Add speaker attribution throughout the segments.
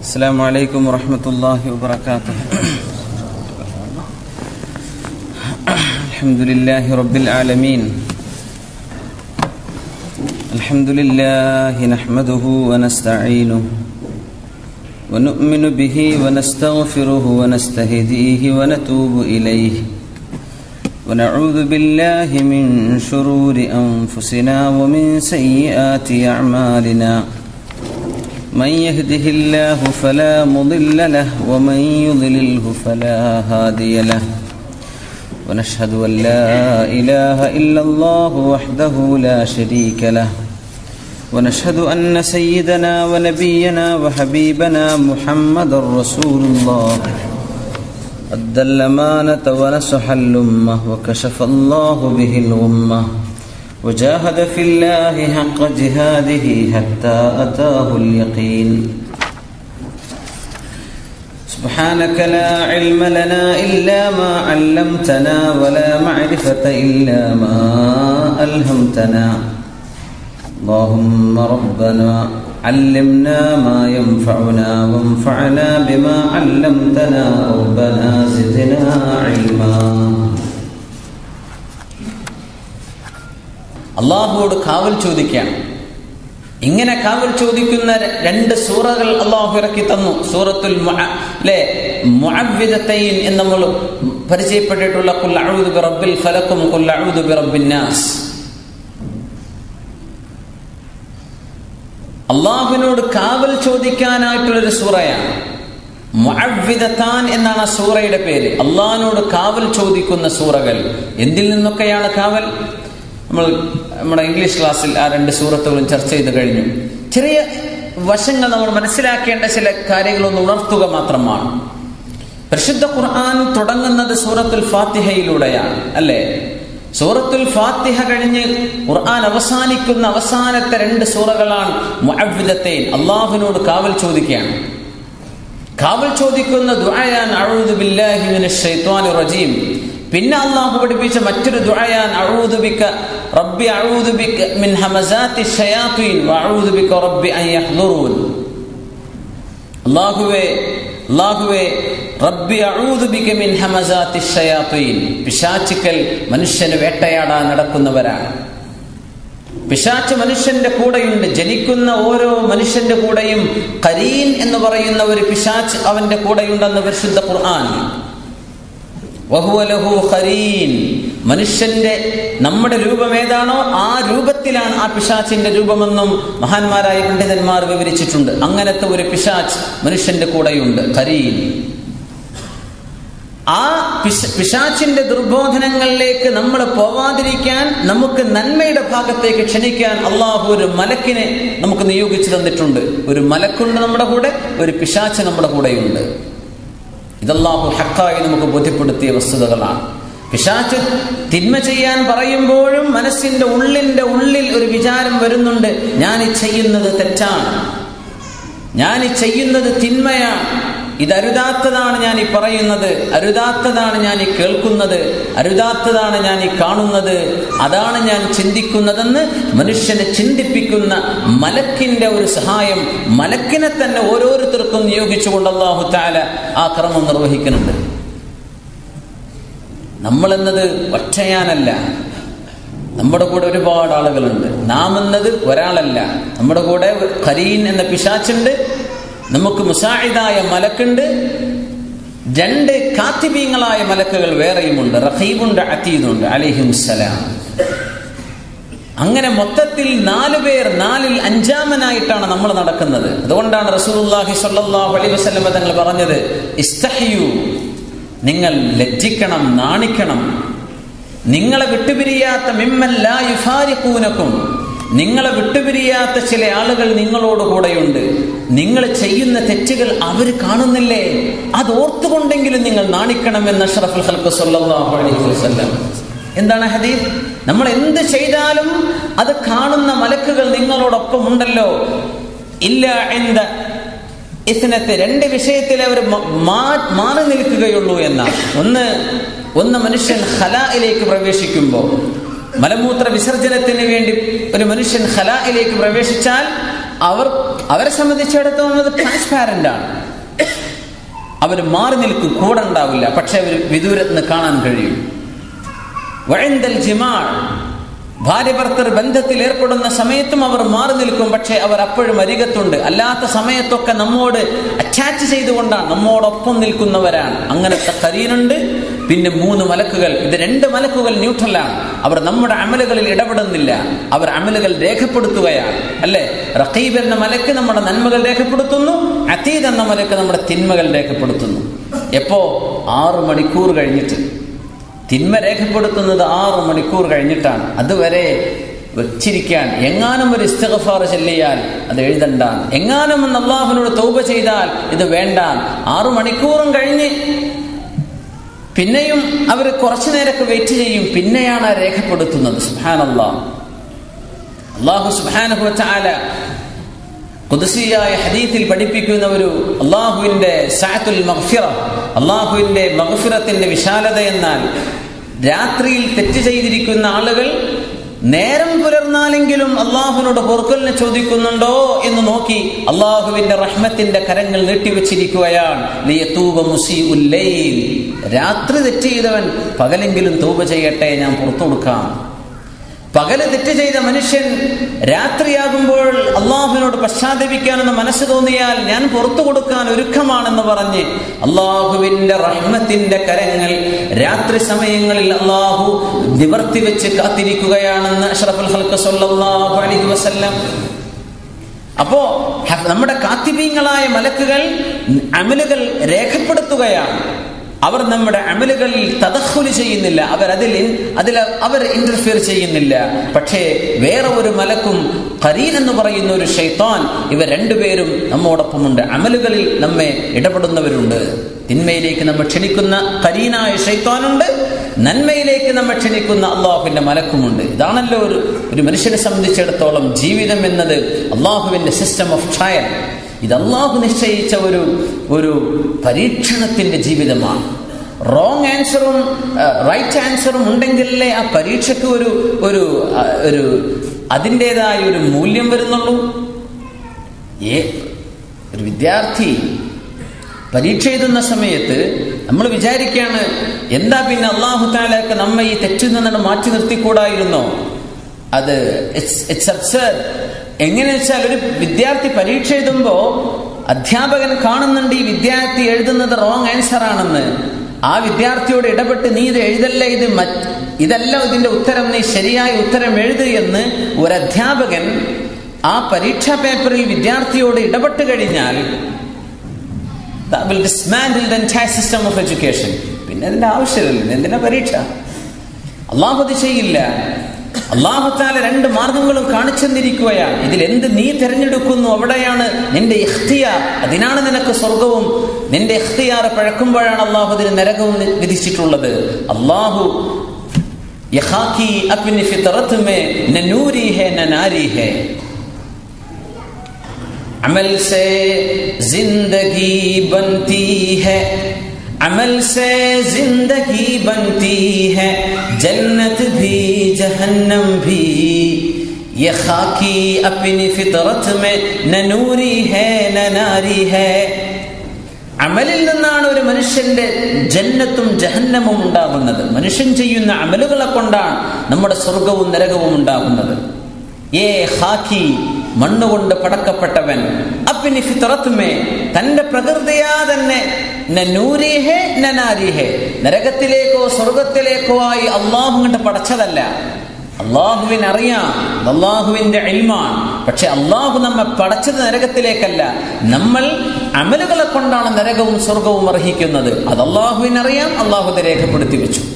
Speaker 1: السلام عليكم ورحمة الله وبركاته الحمد لله رب العالمين الحمد لله نحمده ونستعينه ونؤمن به ونستغفره ونستهديه ونتوب إليه ونعوذ بالله من شرور أنفسنا ومن سيئات أعمالنا من يهده الله فلا مضل له ومن يضلله فلا هادي له ونشهد أن لا إله إلا الله وحده لا شريك له ونشهد أن سيدنا ونبينا وحبيبنا محمد رسول الله أدى الأمانة ونصح الأمة وكشف الله به الغمة وجاهد في الله حق جهاده حتى أتاه اليقين سبحانك لا علم لنا إلا ما علمتنا ولا معرفة إلا ما ألهمتنا اللهم ربنا علمنا ما ينفعنا وانفعنا بما علمتنا ربنا زدنا علما അള്ളാഹുവോട് കാവൽ ചോദിക്കുകയാണ് ഇങ്ങനെ കാവൽ ചോദിക്കുന്ന രണ്ട് സൂറകൾ അള്ളാഹു ഇറക്കി തന്നു സൂറത്തുൽ അല്ലെ മുഅവ്വിദത്തൈൻ എന്ന് നമ്മൾ പരിചയപ്പെട്ടിട്ടുള്ള ഖുൽ അഊദു ബിറബ്ബിൽ ഫലക്കും ഖുൽ അഊദു ബിറബ്ബിൻ നാസ് അള്ളാഹുവിനോട് കാവൽ ചോദിക്കാനായിട്ടുള്ളൊരു സൂറയാണ് മുഅവ്വിദത്താൻ എന്നാണ് ആ സൂറയുടെ പേര് അള്ളാഹിനോട് കാവൽ ചോദിക്കുന്ന സൂറകൾ എന്തിൽ നിന്നൊക്കെയാണ് കാവൽ നമ്മൾ നമ്മുടെ ഇംഗ്ലീഷ് ക്ലാസ്സിൽ ആ രണ്ട് സൂറത്തുകളും ചർച്ച ചെയ്ത് കഴിഞ്ഞു ചെറിയ വശങ്ങൾ നമ്മൾ മനസ്സിലാക്കേണ്ട ചില കാര്യങ്ങളൊന്ന് ഉണർത്തുക മാത്രമാണ് പരിശുദ്ധ ഖുർആൻ തുടങ്ങുന്നത് സൂറത്തുൽ ഫാത്തിഹയിലൂടെയാണ് അല്ലേ സൂറത്തുൽ ഫാത്തിഹ കഴിഞ്ഞ് ഖുർആൻ അവസാനിക്കുന്ന അവസാനത്തെ രണ്ട് സൂറകളാണ് മുഅവ്വിദത്തൈൻ അള്ളാഹുവിനോട് കാവൽ ചോദിക്കുകയാണ് കാവൽ ചോദിക്കുന്ന ദുആയാൻ അഊദു ബില്ലാഹി മിനശ് ശൈത്വാനിർ റജീം പിന്നെ അള്ളാഹു പഠിപ്പിച്ച മറ്റൊരു ദുആയാൻ അഊദു ബിക റബ്ബി അഊദു ബിക മിൻ ഹമസാത്തി ഷയാത്തീൻ വഅഊദു ബിക റബ്ബി അൻ യഹ്ദുറൂൻ അല്ലാഹുവേ അല്ലാഹുവേ റബ്ബി അഊദു ബിക മിൻ ഹമസാത്തി ഷയാത്തീൻ പിശാചുക്കൾ മനുഷ്യന് വേട്ടയാടാൻ നടക്കുന്നവരാണ് പിശാച്ച് മനുഷ്യന്റെ കൂടെയുണ്ട് ജനിക്കുന്ന ഓരോ മനുഷ്യന്റെ കൂടെയും കരീൻ എന്ന് പറയുന്ന ഒരു പിശാച്ച് അവന്റെ കൂടെയുണ്ടെന്ന് പരിശുദ്ധ ഖുർആൻ വഹുവലഹു ഖരീൻ മനുഷ്യന്റെ നമ്മുടെ രൂപം ഏതാണോ ആ രൂപത്തിലാണ് ആ പിശാച്ചിന്റെ രൂപമെന്നും മഹാന്മാരായ പണ്ഡിതന്മാർ വിവരിച്ചിട്ടുണ്ട് അങ്ങനത്തെ ഒരു പിശാച്ച് മനുഷ്യന്റെ കൂടെയുണ്ട് ഖരീൻ ആ പിശാച്ചിന്റെ ദുർബോധനങ്ങളിലേക്ക് നമ്മൾ പോവാതിരിക്കാൻ നമുക്ക് നന്മയുടെ ഭാഗത്തേക്ക് ക്ഷണിക്കാൻ അള്ളാഹു ഒരു മലക്കിനെ നമുക്ക് നിയോഗിച്ചു തന്നിട്ടുണ്ട് ഒരു മലക്കുണ്ട് നമ്മുടെ കൂടെ ഒരു പിശാച്ച് നമ്മുടെ കൂടെയുണ്ട് ഇതല്ലാഹു ഹക്കായി നമുക്ക് ബോധ്യപ്പെടുത്തിയ വസ്തുതകളാണ് പിശാച്ച് തിന്മ ചെയ്യാൻ പറയുമ്പോഴും മനസ്സിന്റെ ഉള്ളിന്റെ ഉള്ളിൽ ഒരു വിചാരം വരുന്നുണ്ട് ഞാൻ ഈ ചെയ്യുന്നത് തെറ്റാണ് ഞാൻ ഈ ചെയ്യുന്നത് തിന്മയാണ് ഇത് അരുതാത്തതാണ് ഞാൻ ഈ പറയുന്നത് അരുതാത്തതാണ് ഞാൻ ഈ കേൾക്കുന്നത് അരുതാത്തതാണ് ഞാൻ ഈ കാണുന്നത് അതാണ് ഞാൻ ചിന്തിക്കുന്നതെന്ന് മനുഷ്യനെ ചിന്തിപ്പിക്കുന്ന മലക്കിന്റെ ഒരു സഹായം മലക്കിനെ തന്നെ ഓരോരുത്തർക്കും നിയോഗിച്ചുകൊണ്ട് അള്ളാഹു താല ആ ക്രമം നിർവഹിക്കുന്നുണ്ട് നമ്മളെന്നത് ഒറ്റയാനല്ല നമ്മുടെ കൂടെ ഒരുപാട് ആളുകളുണ്ട് നാം എന്നത് ഒരാളല്ല നമ്മുടെ കൂടെ ഖരീൻ എന്ന പിശാച്ചുണ്ട് നമുക്ക് മുസാഹിദായ മലക്കുണ്ട് രണ്ട് കാത്തിബീങ്ങളായ മലക്കുകൾ വേറെയുമുണ്ട് റഹീബുണ്ട് അത്തീദുണ്ട് അലിഹിംസലാം അങ്ങനെ മൊത്തത്തിൽ നാലു പേർ നാലിൽ അഞ്ചാമനായിട്ടാണ് നമ്മൾ നടക്കുന്നത് അതുകൊണ്ടാണ് റസൂലുള്ളാഹി സ്വല്ലല്ലാഹു അലൈഹി വസല്ലം തങ്ങൾ പറഞ്ഞത് ഇസ്തഹിയു നിങ്ങൾ ലജ്ജിക്കണം നാണിക്കണം നിങ്ങളെ വിട്ടുപിരിയാത്ത മിമ്മല്ലാ യുഫാരിക്കൂനക്കും നിങ്ങളെ വിട്ടുപിരിയാത്ത ചില ആളുകൾ നിങ്ങളോട് കൂടെയുണ്ട് നിങ്ങൾ ചെയ്യുന്ന തെറ്റുകൾ അവർ കാണുന്നില്ലേ അത് ഓർത്തുകൊണ്ടെങ്കിലും നിങ്ങൾ നാണിക്കണമെന്ന് അഷ്റഫുൽ ഹൽക്ക് സല്ലല്ലാഹു അലൈഹി വസല്ലം എന്താണ് ഹദീഫ് നമ്മൾ എന്ത് ചെയ്താലും അത് കാണുന്ന മലക്കുകൾ നിങ്ങളോടൊപ്പം ഉണ്ടല്ലോ ഇല്ല എന്ത ഇസ്നത്തെ രണ്ട് വിഷയത്തിൽ അവർ മാറി നിൽക്കുകയുള്ളൂ എന്നാണ് ഒന്ന് ഒന്ന് മനുഷ്യൻ ഹലായിലേക്ക് പ്രവേശിക്കുമ്പോൾ മലമൂത്ര വിസർജനത്തിന് വേണ്ടി ഒരു മനുഷ്യൻ ഹലായിലേക്ക് പ്രവേശിച്ചാൽ അവർ അവരെ സംബന്ധിച്ചിടത്തോളം അത് ട്രാൻസ്പാരന്റ് ആണ് അവർ മാറി നിൽക്കും കൂടെ ഉണ്ടാവില്ല പക്ഷെ അവർ വിദൂരത്ത് നിന്ന് കാണാൻ കഴിയും വഴന്തൽ ജിമാൾ ഭാര്യ ഭർത്തർ ബന്ധത്തിൽ ഏർപ്പെടുന്ന സമയത്തും അവർ മാറി നിൽക്കും പക്ഷെ അവർ അപ്പോഴും അരികത്തുണ്ട് അല്ലാത്ത സമയത്തൊക്കെ നമ്മോട് അറ്റാച്ച് ചെയ്തുകൊണ്ടാണ് നമ്മോടൊപ്പം നിൽക്കുന്നവരാണ് അങ്ങനത്തെ കരീനുണ്ട് പിന്നെ മൂന്ന് മലക്കുകൾ ഇത് രണ്ട് മലക്കുകൾ ന്യൂട്രലാണ് അവർ നമ്മുടെ അമലുകളിൽ ഇടപെടുന്നില്ല അവർ അമലുകൾ രേഖപ്പെടുത്തുകയാണ് അല്ലെ റഖീബ് എന്ന മലക്ക് നമ്മുടെ നന്മകൾ രേഖപ്പെടുത്തുന്നു അതീദ് എന്ന മലക്ക് നമ്മുടെ തിന്മകൾ രേഖപ്പെടുത്തുന്നു എപ്പോ ആറ് മണിക്കൂർ കഴിഞ്ഞിട്ട് തിന്മ രേഖപ്പെടുത്തുന്നത് ആറ് മണിക്കൂർ കഴിഞ്ഞിട്ടാണ് അതുവരെ വെച്ചിരിക്കാൻ എങ്ങാനും ഒരു ഇസ്തഗഫാർ ചെല്ലിയാൽ അത് എഴുതണ്ടാൻ എങ്ങാനും ഒന്ന് അള്ളാഹുവിനോട് തൗബ ചെയ്താൽ ഇത് വേണ്ട ആറു മണിക്കൂറും കഴിഞ്ഞ് പിന്നെയും അവർ കുറച്ചു നേരമൊക്കെ വെയിറ്റ് ചെയ്യും പിന്നെയാണ് ആ രേഖപ്പെടുത്തുന്നത് സുഹാൻ അള്ളാഹ് അള്ളാഹു സുഹാനഹു ചാല കുതിസിയായ ഹദീത്തിൽ പഠിപ്പിക്കുന്ന ഒരു അള്ളാഹുവിന്റെ സാത്തുൽ മഗ്ഫിറ അള്ളാഹുവിന്റെ മഗ്ഫിറത്തിന്റെ വിശാലത എന്നാൽ രാത്രിയിൽ തെറ്റ് ചെയ്തിരിക്കുന്ന ആളുകൾ നേരം പുലർന്നാലെങ്കിലും അള്ളാഹുവിനോട് പൊറുക്കലിനെ ചോദിക്കുന്നുണ്ടോ എന്ന് നോക്കി അള്ളാഹുവിന്റെ റഹ്മത്തിന്റെ കരങ്ങൾ നീട്ടിവെച്ചിരിക്കുകയാണ് രാത്രി തെറ്റ് ചെയ്തവൻ പകലെങ്കിലും തൂപ ചെയ്യട്ടെ ഞാൻ പുറത്തു കൊടുക്കാം പകല് തെറ്റ് ചെയ്ത മനുഷ്യൻ രാത്രിയാകുമ്പോൾ അള്ളാഹുവിനോട് പശ്ചാത്തപിക്കാനെന്ന് മനസ്സ് തോന്നിയാൽ ഞാൻ പുറത്തു കൊടുക്കാൻ ഒരുക്കമാണെന്ന് പറഞ്ഞ് അള്ളാഹുവിന്റെ റഹ്മത്തിന്റെ കരങ്ങൾ രാത്രി സമയങ്ങളിൽ അള്ളാഹു നിവർത്തി വെച്ച് കാത്തിരിക്കുകയാണെന്ന് അഷ്റഫുൽ ഹൽക്ക് സല്ലല്ലാഹു അലൈഹി വസല്ലം അപ്പോ നമ്മുടെ കാത്തിബീങ്ങളായ മലക്കുകൾ അമലുകൾ രേഖപ്പെടുത്തുകയാണ് അവർ നമ്മുടെ അമലുകളിൽ തദഹുല് ചെയ്യുന്നില്ല അവർ അതിൽ അതിൽ അവർ ഇന്റർഫിയർ ചെയ്യുന്നില്ല പക്ഷേ വേറെ ഒരു മലക്കും ഖരീൻ എന്ന് പറയുന്ന ഒരു ഷെയ്ത്താൻ ഇവർ രണ്ടുപേരും നമ്മോടൊപ്പമുണ്ട് അമലുകളിൽ നമ്മെ ഇടപെടുന്നവരുണ്ട് തിന്മയിലേക്ക് നമ്മെ ക്ഷണിക്കുന്ന ഖരീനായ ഷെയ്ത്താനുണ്ട് നന്മയിലേക്ക് നമ്മെ ക്ഷണിക്കുന്ന അള്ളാഹുവിന്റെ മലക്കുമുണ്ട് ഇതാണല്ലോ ഒരു ഒരു മനുഷ്യനെ സംബന്ധിച്ചിടത്തോളം ജീവിതം എന്നത് അള്ളാഹുവിന്റെ സിസ്റ്റം ഓഫ് ട്രയൽ ഇത് അള്ളാഹു നിശ്ചയിച്ച ഒരു ഒരു പരീക്ഷണത്തിന്റെ ജീവിതമാണ് റോങ് ആൻസറും റൈറ്റ് ആൻസറും ഉണ്ടെങ്കിലേ ആ പരീക്ഷയ്ക്ക് ഒരു ഒരു ഒരു അതിൻ്റെതായ ഒരു മൂല്യം വരുന്നുള്ളൂ ഏ ഒരു വിദ്യാർത്ഥി പരീക്ഷ എഴുതുന്ന സമയത്ത് നമ്മൾ വിചാരിക്കുകയാണ് എന്താ പിന്നെ അള്ളാഹു താലൊക്കെ നമ്മെ ഈ തെറ്റിൽ നിന്നാണ് മാറ്റി നിർത്തിക്കൂടായിരുന്നോ അത് ഇറ്റ്സ് അബ്സർഡ് എങ്ങനെ വെച്ചാൽ ഒരു വിദ്യാർത്ഥി പരീക്ഷ എഴുതുമ്പോ അധ്യാപകൻ കാണുന്നുണ്ട് ഈ വിദ്യാർത്ഥി എഴുതുന്നത് റോങ് ആൻസർ ആണെന്ന് ആ വിദ്യാർത്ഥിയോട് ഇടപെട്ട് നീ ഇത് എഴുതല്ല ഇത് ഇതല്ല ഇതിന്റെ ഉത്തരം നീ ശരിയായ ഉത്തരം എഴുതു എന്ന് ഒരു അധ്യാപകൻ ആ പരീക്ഷാ പേപ്പറിൽ വിദ്യാർത്ഥിയോട് ഇടപെട്ട് കഴിഞ്ഞാൽ സിസ്റ്റം ഓഫ് എഡ്യൂക്കേഷൻ പിന്നെ അതിന്റെ ആവശ്യമില്ല എന്തിനാ പരീക്ഷ അള്ളാഹു അത് ചെയ്യില്ല അള്ളാഹുത്താല രണ്ട് മാർഗങ്ങളും കാണിച്ചെന്നിരിക്കുകയാണ് ഇതിൽ എന്ത് നീ തിരഞ്ഞെടുക്കുന്നു അവിടെയാണ് നിന്റെ ഇഖ്തിയാർ അതിനാണ് നിനക്ക് സ്വർഗവും നിന്റെ ഇഖ്തിയാർ പഴക്കുമ്പോഴാണ് അള്ളാഹു അതിന് നരകവും വിധിച്ചിട്ടുള്ളത് അള്ളാഹു യഹാക്കി അപ്പിന് ഫിത്രത്ത് മേ നൂരി ഹേ നാരി ഹേ अमल से जिंदगी बनती है अमल से जिंदगी बनती है जन्नत भी जहन्नम भी ये खाकी अपनी फितरत में न नूरी है न नारी है അമലിൽ നിന്നാണ് ഒരു മനുഷ്യന്റെ ജന്നത്തും ജഹന്നമും ഉണ്ടാകുന്നത് മനുഷ്യൻ ചെയ്യുന്ന അമലുകളെ കൊണ്ടാണ് നമ്മുടെ സ്വർഗവും നരകവും ഉണ്ടാകുന്നത് ഏ ഹാക്കി മണ്ണുകൊണ്ട് പടക്കപ്പെട്ടവൻ അപ്പിനി ഫിത്രത്തുമേ തന്റെ പ്രകൃതിയാ തന്നെ നൂരിഹേ നനാരിഹേ നരകത്തിലേക്കോ സ്വർഗത്തിലേക്കോ ആയി അള്ളാഹു കണ്ട് പടച്ചതല്ല അള്ളാഹുവിന് അറിയാം അള്ളാഹുവിന്റെ അൽമാണ് പക്ഷെ അള്ളാഹു നമ്മെ പടച്ചത് നരകത്തിലേക്കല്ല നമ്മൾ അമലുകളെ കൊണ്ടാണ് നരകവും സ്വർഗവും അർഹിക്കുന്നത് അത് അള്ളാഹുവിന് അറിയാം അള്ളാഹു അത് രേഖപ്പെടുത്തി വെച്ചു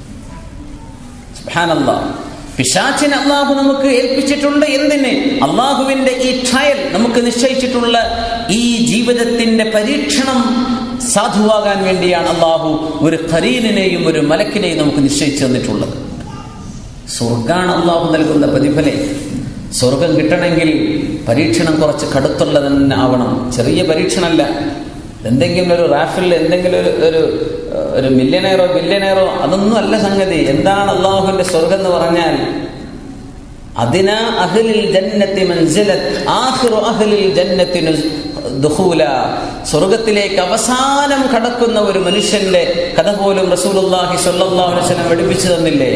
Speaker 1: പിശാച്ചിന് അള്ളാഹു നമുക്ക് ഏൽപ്പിച്ചിട്ടുണ്ട് എന്തിന് അള്ളാഹുവിന്റെ ഈ ട്രയൽ നമുക്ക് നിശ്ചയിച്ചിട്ടുള്ള ഈ ജീവിതത്തിന്റെ പരീക്ഷണം സാധുവാകാൻ വേണ്ടിയാണ് അള്ളാഹു ഒരു ഖരീലിനെയും ഒരു മലക്കിനെയും നമുക്ക് നിശ്ചയിച്ചു തന്നിട്ടുള്ളത് സ്വർഗാണ് അള്ളാഹു നൽകുന്ന പ്രതിഫലം സ്വർഗം കിട്ടണമെങ്കിൽ പരീക്ഷണം കുറച്ച് കടുത്തുള്ളത് തന്നെ ആവണം ചെറിയ പരീക്ഷണമല്ല എന്തെങ്കിലും ഒരു റാഫിൽ എന്തെങ്കിലും ഒരു ഒരു ഒരു മില്യനയറോ ബില്യനയറോ അതൊന്നും അല്ല സംഗതി എന്താണ് അള്ളാഹുവിന്റെ സ്വർഗം എന്ന് പറഞ്ഞാൽ അതിന അഹ്ലിൽ ജന്നത്തി മൻസിലത്ത് ആഖിറു അഹ്ലിൽ ജന്നത്തി നുസ്- ദുഖൂല സ്വർഗത്തിലേക്ക് അവസാനം കടക്കുന്ന ഒരു മനുഷ്യന്റെ കഥ പോലും റസൂലുള്ളാഹി സ്വല്ലല്ലാഹു അലൈഹി വസല്ലം പഠിപ്പിച്ചു തന്നില്ലേ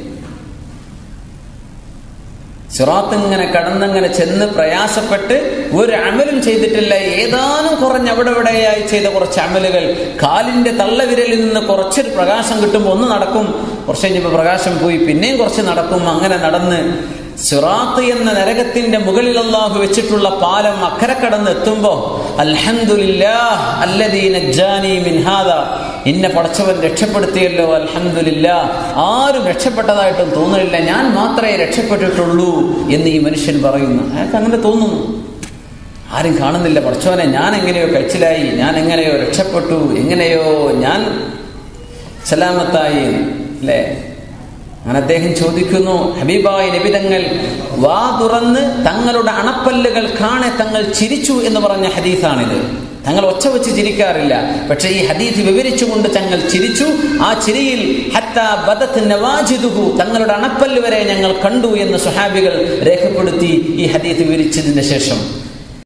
Speaker 1: സിറാത്ത് ഇങ്ങനെ കടന്നങ്ങനെ ചെന്ന് പ്രയാസപ്പെട്ട് ഒരു അമലും ചെയ്തിട്ടില്ല ഏതാനും കുറഞ്ഞ അവിടെ ഇവിടെയായി ചെയ്ത കുറച്ച് അമലുകൾ കാലിന്റെ തള്ളവിരലിൽ നിന്ന് കുറച്ചൊരു പ്രകാശം കിട്ടുമ്പോൾ ഒന്ന് നടക്കും കുറച്ച് കഴിഞ്ഞപ്പോൾ പ്രകാശം പോയി പിന്നെയും കുറച്ച് നടക്കും അങ്ങനെ നടന്ന് സിറാത്ത് എന്ന നരകത്തിന്റെ മുകളിൽ അള്ളാഹു വെച്ചിട്ടുള്ള പാലം അക്കരെ കടന്ന് എത്തുമ്പോ അൽഹംദുലില്ലാഹ് അല്ലദീ നജ്ജാനി മിൻ ഹാദാ എന്നെ പടച്ചവൻ രക്ഷപ്പെടുത്തിയല്ലോ അൽഹംദുലില്ലാ ആരും രക്ഷപ്പെട്ടതായിട്ടും തോന്നുന്നില്ല ഞാൻ മാത്രമേ രക്ഷപ്പെട്ടിട്ടുള്ളൂ എന്ന് ഈ മനുഷ്യൻ പറയുന്നു അയാൾക്ക് അങ്ങനെ തോന്നുന്നു ആരും കാണുന്നില്ല പടച്ചവനെ ഞാൻ എങ്ങനെയോ കഴിച്ചിലായി ഞാൻ എങ്ങനെയോ രക്ഷപ്പെട്ടു എങ്ങനെയോ ഞാൻ സലാമത്തായി അല്ലേ അങ്ങനെ അദ്ദേഹം ചോദിക്കുന്നു ഹബീബായ നബിതങ്ങൾ വാ തുറന്ന് തങ്ങളുടെ അണപ്പല്ലുകൾ കാണെ തങ്ങൾ ചിരിച്ചു എന്ന് പറഞ്ഞ ഹദീസാണിത് തങ്ങൾ ഒച്ച വെച്ച് ചിരിക്കാറില്ല പക്ഷേ ഈ ഹദീസ് വിവരിച്ചുകൊണ്ട് തങ്ങൾ ചിരിച്ചു ആ ചിരിയിൽ ഹത്താ ബദത്ത് നവാജിദുഹു തങ്ങളുടെ അണപ്പല്ല് വരെ ഞങ്ങൾ കണ്ടു എന്ന് സുഹാബികൾ രേഖപ്പെടുത്തി ഈ ഹദീസ് വിവരിച്ചതിന് ശേഷം